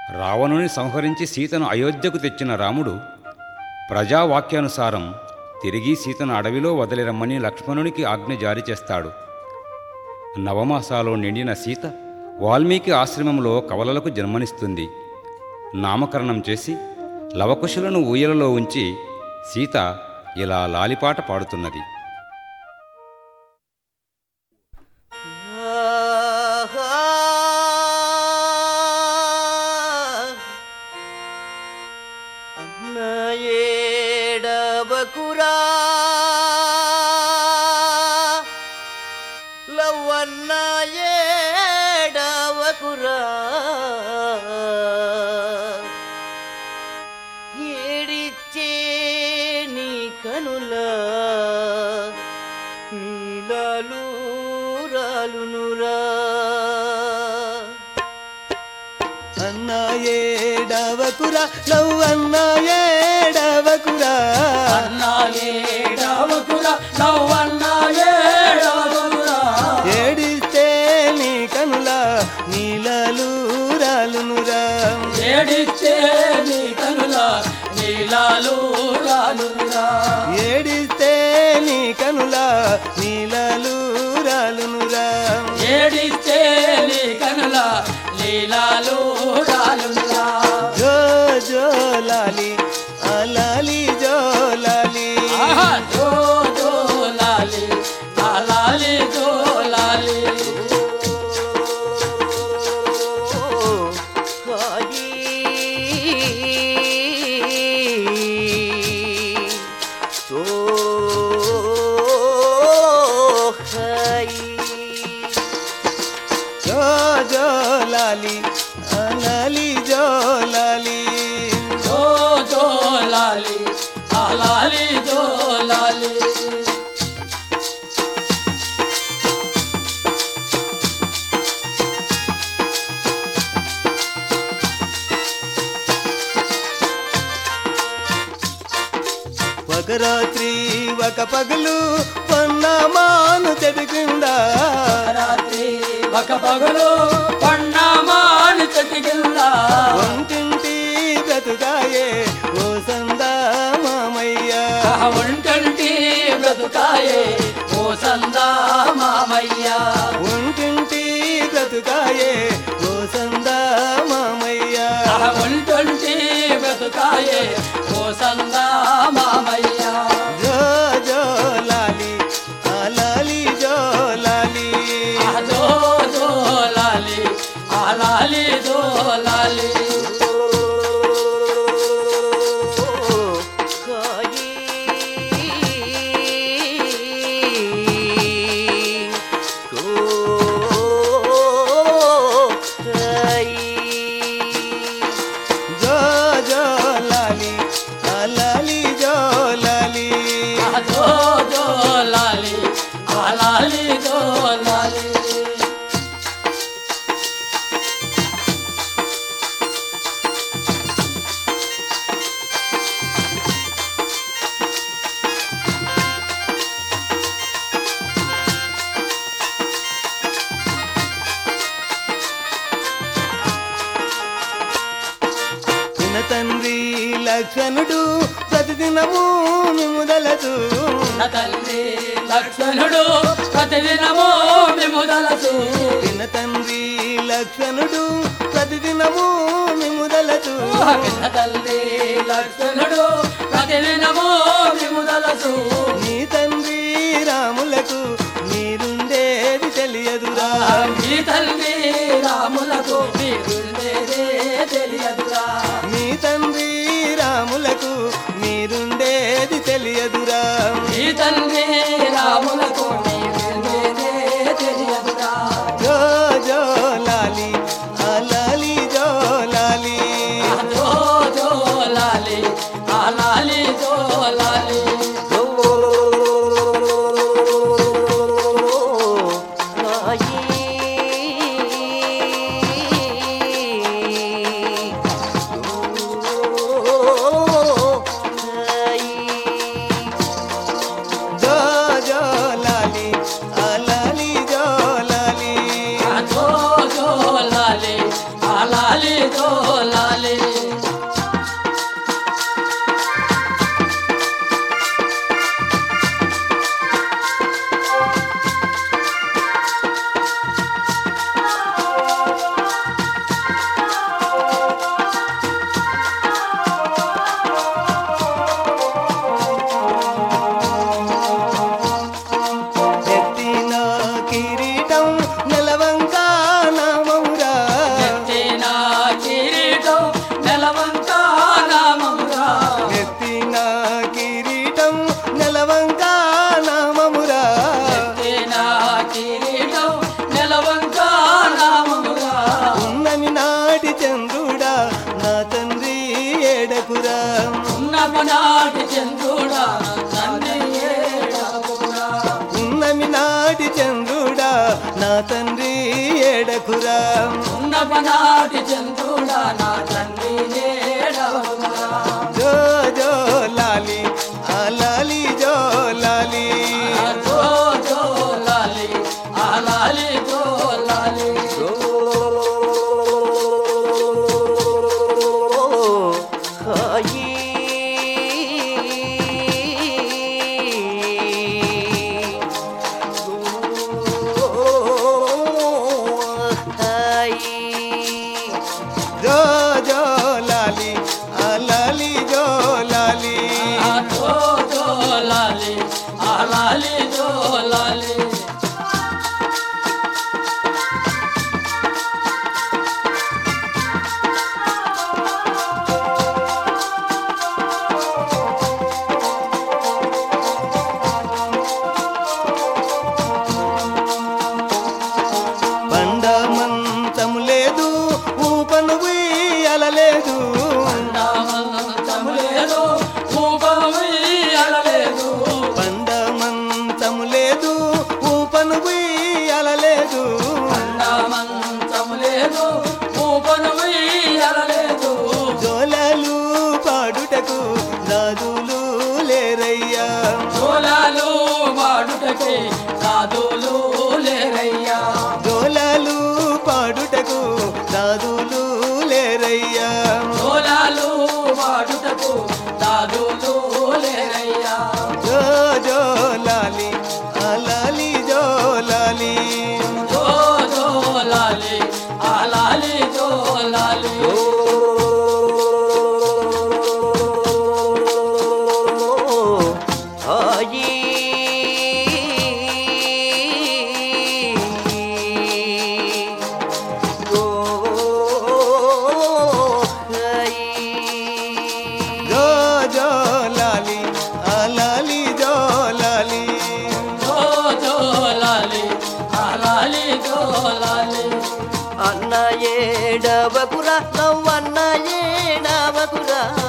రావణుని సంహరించి సీతను అయోధ్యకు తెచ్చిన రాముడు ప్రజావాక్యానుసారం తిరిగి సీతను అడవిలో వదిలిరమ్మని లక్ష్మణునికి ఆజ్ఞ జారీ చేస్తాడు నవమాసాలో నిండిన సీత వాల్మీకి ఆశ్రమంలో కవలలకు జన్మనిస్తుంది నామకరణం చేసి లవకుశులను ఊయలలో ఉంచి సీత ఇలా లాలిపాట పాడుతున్నది అన్నయేడవకురా లవ్వన్నయేడవకురా ఏడిచ్చే నీ కనుల నీలాలు రాలునురా అన్న ఏడవకురా లవ్ అన్న ఏడవకురా ఏడిస్తే నీ కనుల నీలలు రాలునురా ఏడిచ్చే నీ కనుల నీలాలు రాలురా ఏడిస్తే నీ కనుల నీలలు రాలునురా ఏడిచ్చే నీ కనుల నీలాలు రాలురా జో జో లాలి ఆ లాలి జో లాలి ఆహా, జో జో లాలి ఆ లాలి జో లాలి జో జో లాలి ఆ లాలి జో లాలి జో జో లాలి ఆ లాలి జో లాలి ఒక రాత్రి ఒక పగలు పన్నమాను చెడుకుందా రాత్రి ఒక పగలు పన్నమాని చెట్టుకిందా ఒంటింటి బ్రతుకాయే ఓ సందా మామయ్య ఒంటంటి బ్రతుకాయే ఓ సందా మామయ్య ఒంటింటి బ్రతుకాయే ఓ సందా మామయ్య ఒంటంటి బ్రతుకాయే ఓ సందా మామయ్య జో జో లాలి ఆ లాలి జో లాలి ఆ జో జో లాలి ఆ లాలి జో లాలి జో జో లాలి ఆ లాలి జో లాలి ఆ జో జో లాలి ఆ లాలి జో లాలి చిన్న తండ్రి లక్షణుడు ప్రతిదినము మిముదలదు నా తండ్రి లక్ష్మణుడు ప్రతిదినము మిముదలసు చిన్న తండ్రి లక్షణుడు ప్రతిదినము మిముదలదు పిన్న తల్లి లక్ష్మణుడు ప్రతిదినము మిముదలసు నీ తండ్రి రాములకు మీరుండేది తెలియదురా మీ తల్లి రాములకు మీరుండేదే తెలియదురా మీ తండ్రి రాములకు మీరుండేది తెలియదురా మీ తండ్రి రాములకు మీరుండేదే తెలియదురా జో జో లాలి ఆ లాలి జో లాలి ఆ జో జో లాలి ఆ లాలి జో లాలి ఆ జో లాలి ఎత్తిన కిరీటం నెలవంక నామమురా ఎత్తిన కిరీటం నెలవంక నామమురా ఎత్తిన కిరీటం నెలవంక నామమురా ఎత్తిన కిరీటం నెలవంక నామమురా ఉన్నమి నాటి చంద్రుడా నా తండ్రి ఏడకురా ఉన్నపనాటి చంద్రుడా తండ్రి ఏడకురా ఉన్నమి నాటి చంద్రుడా నా తండ్రి ఏడకురా ఉన్నపనాటి చంద్రుడా నా తండ్రి ఏడకురా జో జో లాలి ఆ లాలి జో లాలి జో జో లాలి ఆ లాలి జో లాలి హాయి హాయి జో జో లాలి ఆ లాలి జో లాలి ఆ జో జో లాలి ఆ లాలి జో లాలి పండ మంచము లేదు ఊపను అలలేదు నామంతము లేదు ఊపము అలలేదు పండ మంచము లేదు ఊపను అలలేదు నామంతము లేదు ఊపను అలలేదు జోలలు పాడుటకు దాదులు లేరయ్యా జోలాలు వాడుటకి కాదులు లేరయ్యా జోలలు పాడుటకు దాదులు లేరయ్యా జోలాలు వాడుటకు దాదులు లేరయ్యా జో జో లాలి ఆ లాలి జో లాలి జో జో లాలి ఆ లాలి జో లాలి హాయి ఓ హాయి జో జో లాలి ఆ లాలి జో లాలి జో జో లాలి ఆ లాలి జో లాలి అన్న ఏడవకురా నవ్వన్న ఏడవకురా